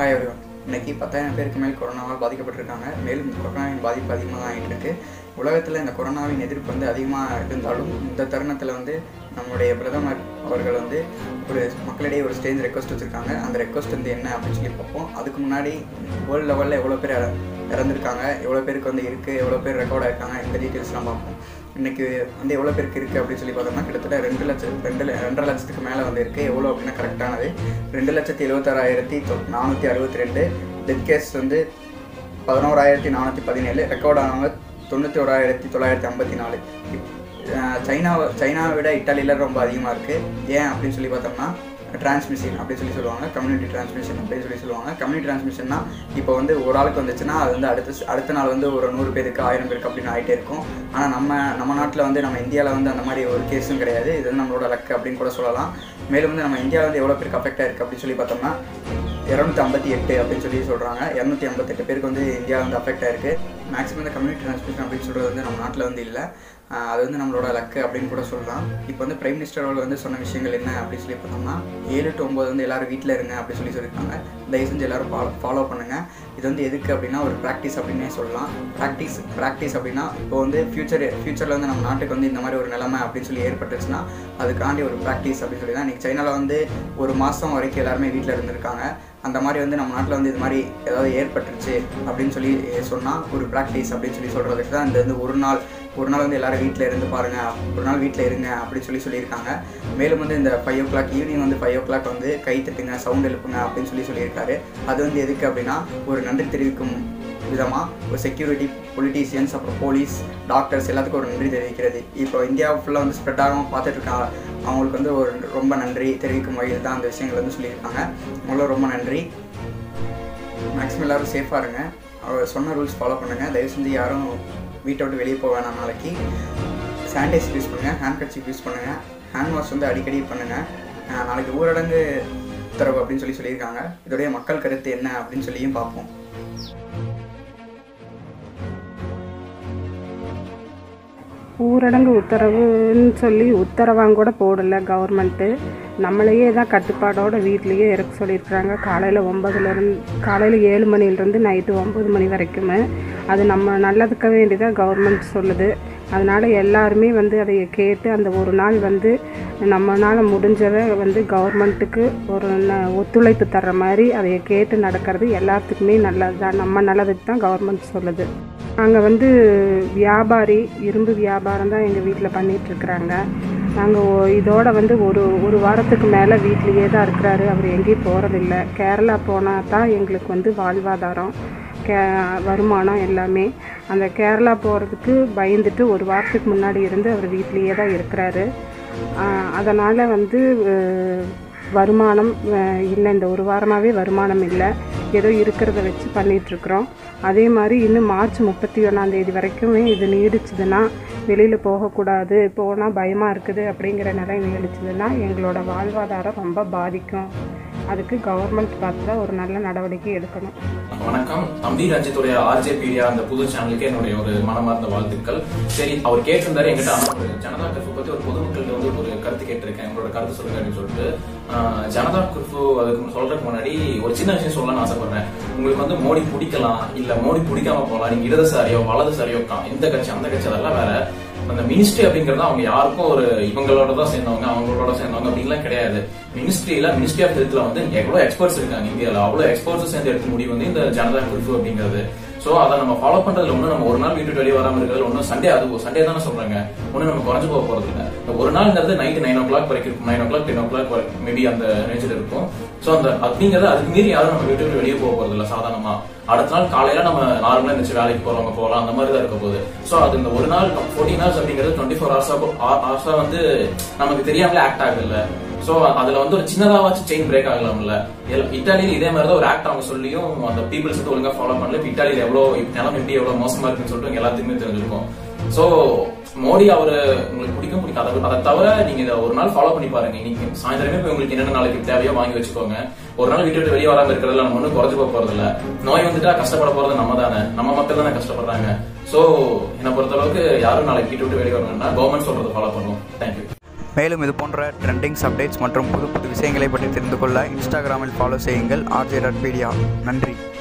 hi everyone இன்னைக்கு பத்தாயிரம் பேருக்கு மேல் கொரோனாவால் பாதிக்கப்பட்டிருக்காங்க மேலும் கொரோனாவின் பாதிப்பு அதிகமாக தான் ஆகிட்டு இருக்கு உலகத்தில் இந்த கொரோனாவின் எதிர்ப்பு வந்து அதிகமாக இருந்தாலும் இந்த தருணத்தில் வந்து நம்முடைய பிரதமர் அவர்கள் வந்து ஒரு மக்களிடையே ஒரு ஸ்டேஜ் ரெக்வஸ்ட் வச்சுருக்காங்க அந்த ரெக்வஸ்ட் வந்து என்ன அப்படின்னு சொல்லி பார்ப்போம் அதுக்கு முன்னாடி வேர்ல்டு லெவலில் எவ்வளோ பேர் இற- இறந்துருக்காங்க எவ்வளோ பேருக்கு வந்து இருக்குது எவ்வளோ பேர் ரெக்கார்ட் ஆயிருக்காங்க இந்த டீட்டெயில்ஸ்லாம் பார்ப்போம் இன்னைக்கு வந்து எவ்வளோ பேருக்கு இருக்குது அப்படின்னு சொல்லி பார்த்தோம்னா கிட்டத்தட்ட ரெண்டு லட்சம் ரெண்டு ல- ரெண்டரை லட்சத்துக்கு மேலே வந்து இருக்குது எவ்வளோ அப்படின்னா கரெக்டானது ரெண்டு லட்சத்தி எழுபத்தாறாயிரத்தி தொ- நானூற்றி அறுபத்தி ரெண்டு டெத் கேஸ் வந்து பதினோராயிரத்தி நானூற்றி பதினேழு ரெக்கார்ட் ஆனவங்க தொண்ணூற்றி ஓராயிரத்தி தொள்ளாயிரத்தி ஐம்பத்தி நாலு சைனா சைனாவை விட இட்டாலியில் ரொம்ப அதிகமாக இருக்குது ஏன் அப்படின்னு சொல்லி பார்த்தோம்னா டிரான்ஸ்மிஷன் அப்படின்னு சொல்லி சொல்லுவாங்க கம்யூனிட்டி டிரான்ஸ்மிஷன் அப்படின்னு சொல்லி சொல்லுவாங்க கம்யூனிட்டி டிரான்ஸ்மிஷன்னா இப்போ வந்து ஒரு ஆளுக்கு வந்துச்சுன்னா அது வந்து அடுத்த ஸ்- அடுத்த நாள் வந்து ஒரு நூறு பேருக்கு ஆயிரம் பேருக்கு அப்படின்னு ஆகிட்டே இருக்கும் ஆனால் நம்ம நம்ம நாட்டில் வந்து நம்ம இந்தியாவில் வந்து அந்த மாதிரி ஒரு கேஸும் கிடையாது இது வந்து நம்மளோட லக் அப்படின்னு கூட சொல்லலாம் மேலும் வந்து நம்ம இந்தியாவில் வந்து எவ்வளோ பேருக்கு அஃபெக்ட் ஆயிருக்கு அப்படின்னு சொல்லி பார்த்தோம்னா இரநூத்தி ஐம்பத்தி எட்டு அப்படின்னு சொல்லி சொல்கிறாங்க இரநூத்தி ஐம்பத்தெட்டு பேருக்கு வந்து இந்தியா வந்து அஃபெக்ட் ஆயிருக்கு மேக்ஸிமம் இந்த கம்யூனிட்டி டிரான்ஸ்மிஷன் அப்படின்னு சொல்கிறது வந்து நம்ம நாட்டில் வந்து இல்லை ஆஹ் அது வந்து நம்மளோட லக்கு அப்படின்னு கூட சொல்லலாம் இப்போ வந்து பிரைம் மினிஸ்டர் அவர்கள் வந்து சொன்ன விஷயங்கள் என்ன அப்படின்னு சொல்லி பார்த்தோம்னா ஏழு டு ஒம்பது வந்து எல்லாரும் வீட்டில் இருங்க அப்படின்னு சொல்லி சொல்லியிருக்காங்க தயவு செஞ்சு எல்லாரும் ஃபாலோ ஃபாலோ பண்ணுங்கள் இது வந்து எதுக்கு அப்படின்னா ஒரு ப்ராக்டிஸ் அப்படின்னே சொல்லலாம் ப்ராக்டிஸ் ப்ராக்டிஸ் அப்படின்னா இப்போ வந்து ஃபியூச்சர் ஃபியூச்சரில் வந்து நம்ம நாட்டுக்கு வந்து இந்த மாதிரி ஒரு நிலைமை அப்படின்னு சொல்லி ஏற்பட்டுச்சுன்னா அதுக்காண்டி ஒரு ப்ராக்டிஸ் அப்படின்னு சொல்லி தான் இன்றைக்கி சைனாவில் வந்து ஒரு மாதம் வரைக்கும் எல்லாருமே வீட்டில் இருந்திருக்காங்க அந்த மாதிரி வந்து நம்ம நாட்டில் வந்து இது மாதிரி ஏதாவது ஏற்பட்டுருச்சு அப்படின்னு சொல்லி சொன்னால் ஒரு ப்ராக்டிஸ் அப்படின்னு சொல்லி சொல்கிறதுக்கு தான் இந்த வந்து ஒரு நாள் ஒரு நாள் வந்து எல்லாரும் வீட்டில் இருந்து பாருங்கள் ஒரு நாள் வீட்டில் இருங்க அப்படின்னு சொல்லி சொல்லியிருக்காங்க மேலும் வந்து இந்த ஃபைவ் ஓ கிளாக் ஈவினிங் வந்து ஃபைவ் ஓ கிளாக் வந்து கை தட்டுங்க சவுண்ட் எழுப்புங்க அப்படின்னு சொல்லி சொல்லியிருக்காரு அது வந்து எதுக்கு அப்படின்னா ஒரு நன்றி தெரிவிக்கும் விதமாக ஒரு செக்யூரிட்டி பொலிட்டீஷியன்ஸ் அப்புறம் போலீஸ் டாக்டர்ஸ் எல்லாத்துக்கும் ஒரு நன்றி தெரிவிக்கிறது இப்போ இந்தியா ஃபுல்லாக வந்து ஸ்ப்ரெட் ஆகாமல் பார்த்துட்டு இருக்காங்க அவங்களுக்கு வந்து ஒரு ரொம்ப நன்றி தெரிவிக்கும் வகையில் தான் அந்த விஷயங்கள் வந்து சொல்லியிருக்காங்க அவங்களும் ரொம்ப நன்றி மேக்ஸிமம் எல்லாரும் சேஃபாக இருங்க அவர் சொன்ன ரூல்ஸ் ஃபாலோ பண்ணுங்கள் தயவு செஞ்சு யாரும் வீட்டை விட்டு வெளியே போக வேணாம் நாளைக்கு சானிடைசர் யூஸ் பண்ணுங்கள் ஹேண்ட் கர்ச்சீஃப் யூஸ் பண்ணுங்கள் ஹேண்ட் வாஷ் வந்து அடிக்கடி பண்ணுங்கள் அஹ் நாளைக்கு ஊரடங்கு உத்தரவு அப்படின்னு சொல்லி சொல்லியிருக்காங்க இதோடைய மக்கள் கருத்து என்ன அப்படின்னு சொல்லியும் பார்ப்போம் ஊரடங்கு உத்தரவுன்னு சொல்லி உத்தரவாங்க கூட போடல கவர்மெண்ட்டு நம்மளையே தான் கட்டுப்பாடோட வீட்லேயே இருக்க சொல்லியிருக்கிறாங்க காலையில் ஒம்பதுலேருந்து காலையில் ஏழு மணிலேருந்து நைட்டு ஒம்பது மணி வரைக்குமே அது நம்ம நல்லதுக்க வேண்டியதாக கவர்மெண்ட் சொல்லுது அதனால் எல்லாருமே வந்து அதை கேட்டு அந்த ஒரு நாள் வந்து நம்மளால் முடிஞ்சதை வந்து கவர்மெண்ட்டுக்கு ஒரு ந- ஒத்துழைப்பு தர்ற மாதிரி அதை கேட்டு நடக்கிறது எல்லாத்துக்குமே நல்லது தான் நம்ம நல்லதுக்கு தான் கவர்மெண்ட் சொல்லுது நாங்கள் வந்து வியாபாரி இரும்பு வியாபாரம் தான் எங்கள் வீட்டில் பண்ணிகிட்ருக்குறாங்க நாங்கள் இதோட வந்து ஒரு ஒரு வாரத்துக்கு மேலே வீட்லேயே தான் இருக்கிறாரு அவர் எங்கேயும் போகிறதில்ல கேரளா போனால் தான் எங்களுக்கு வந்து வாழ்வாதாரம் கே வருமானம் எல்லாமே அந்த கேரளா போகிறதுக்கு பயந்துட்டு ஒரு வாரத்துக்கு முன்னாடி இருந்து அவர் வீட்லேயே தான் இருக்கிறாரு அதனால் வந்து அஹ், வருமானம் அஹ், இல்லை இந்த ஒரு வாரமாகவே வருமானம் இல்லை ஏதோ இருக்கிறத வச்சு பண்ணிகிட்ருக்குறோம் அதே மாதிரி இன்னும் மார்ச் முப்பத்தி ஒன்றாந்தேதி வரைக்குமே இது நீடிச்சுதுன்னா வெளியில் போகக்கூடாது போனால் பயமாக இருக்குது அப்படிங்கிற நிலை நீடிச்சதுன்னா எங்களோட வாழ்வாதாரம் ரொம்ப பாதிக்கும் அதுக்கு கவர்மெண்ட் பார்த்து தான் ஒரு நல்ல நடவடிக்கை எடுக்கணும் வணக்கம் தம்பி ரஞ்சித்துடைய ஆர்ஜே பீடியா அந்த புது சேனலுக்கு என்னுடைய ஒரு மனமார்ந்த வாழ்த்துக்கள் சரி அவர் கேட்டிருந்தாரு என்கிட்ட ஆனா ஒரு ஜனதா கர்ஃபு பத்தி ஒரு பொதுமக்கள்கிட்ட வந்து ஒரு கருத்து கேட்டிருக்கேன் உங்களோட கருத்து சொல்லுங்க அப்படின்னு சொல்லிட்டு ஆஹ், ஜனதா கர்ஃபு அதுக்கு சொல்றதுக்கு முன்னாடி ஒரு சின்ன விஷயம் சொல்லணும்னு ஆசைப்படுறேன் உங்களுக்கு வந்து மோடி பிடிக்கலாம் இல்ல மோடி பிடிக்காம போகலாம் நீங்க இடதுசாரியோ வலதுசாரியோ கா- இந்த கட்சி அந்த கட்சி அதெல்லாம் வேற அந்த மினிஸ்ட்ரி அப்படிங்கறது அவங்க யாருக்கும் ஒரு இவங்களோட தான் சேர்ந்தவங்க அவங்களோட சேர்ந்தவங்க அப்படின்லாம் கிடையாது மினிஸ்ட்ரியில மினிஸ்ட்ரி ஆஃப் ஹெல்த்ல வந்து எவ்வளவு எக்ஸ்பர்ட்ஸ் இருக்காங்க இந்தியால அவ்வளவு எக்ஸ்பர்ட்ஸ் சேர்ந்து எடுத்த முடிவு வந்து இந்த ஜனதா குறிப்பு அப்படிங்கிறது சோ அதை நம்ம ஃபாலோ பண்றதுல ஒண்ணு நம்ம ஒரு நாள் வீட்டு வெளியே வராம இருக்கிறதுல ஒன்னும் சண்டே அது சண்டே தானே சொல்றாங்க ஒண்ணு நம்ம குறைஞ்சு போக போறது இல்ல இந்த ஒரு நாள்ங்கிறது நைட் நைன் ஓ கிளாக் வரைக்கும் இருக்கும் nine o'clock ten o'clock maybe அந்த ரேஞ்சில் இருக்கும் சோ அந்த அப்படிங்கறது அதுக்கு மீறி யாரும் நம்ம வீட்டு விட்டு வெளியே போக போறது இல்ல சாதாரணமா அடுத்த நாள் காலையில நம்ம நார்மலா இருந்துச்சு வேலைக்கு போறவங்க போகலாம் அந்த மாதிரி தான் இருக்க போகுது சோ அது இந்த ஒரு நாள் ஃபோர்டீன் ஹவர்ஸ் அப்படிங்கிறது டுவெண்ட்டி ஃபோர் ஹவர்ஸா ஹவர்ஸா வந்து நமக்கு தெரியாமலே ஆக்ட் ஆகுது இல்ல சோ அதுல வந்து ஒரு சின்னதாவாச்சும் செயின் பிரேக் ஆகலாம்ல எல்- இத்தாலியில இதே மாதிரி தான் ஒரு ஆக்ட் அவங்க சொல்லியும் அந்த பீப்புள்ஸ் வந்து ஒழுங்கா ஃபாலோ பண்ணல இப்ப இத்தாலியில எவ்வளவு இப்ப நிலம் எப்படி எவ்வளவு மோசமா இருக்குன்னு சொல்லிட்டு உங்க எல்லாத்துக்குமே தெரிஞ்சிருக்கும் சோ மோடி அவரு உங்களுக்கு பிடிக்கும் பிடிக்காத அதை தவிர நீங்க இதை ஒரு நாள் ஃபாலோ பண்ணி பாருங்க இன்னைக்கு சாயந்தரமே போய் உங்களுக்கு என்னென்ன நாளைக்கு தேவையோ வாங்கி வச்சுக்கோங்க ஒரு நாள் வீட்டு விட்டு வெளியே வராம இருக்கிறதுல நம்ம ஒன்றும் குறைஞ்சு போக போறது இல்ல நோய் வந்துட்டா கஷ்டப்பட போறது நம்ம தானே நம்ம மக்கள் தானே கஷ்டப்படுறாங்க சோ என்னை பொறுத்த அளவுக்கு யாரும் நாளைக்கு வீட்டு விட்டு வெளியே வரணும்னா கவர்மெண்ட் சொல்றதை ஃபாலோ பண்ணுவோம் தேங்க்யூ மேலும் இது போன்ற ட்ரெண்டிங்ஸ் அப்டேட்ஸ் மற்றும் புது புது விஷயங்களை பற்றி தெரிந்து கொள்ள இன்ஸ்டாகிராமில் ஃபாலோ செய்யுங்கள் ஆர்ஜே டாட் பீடியா நன்றி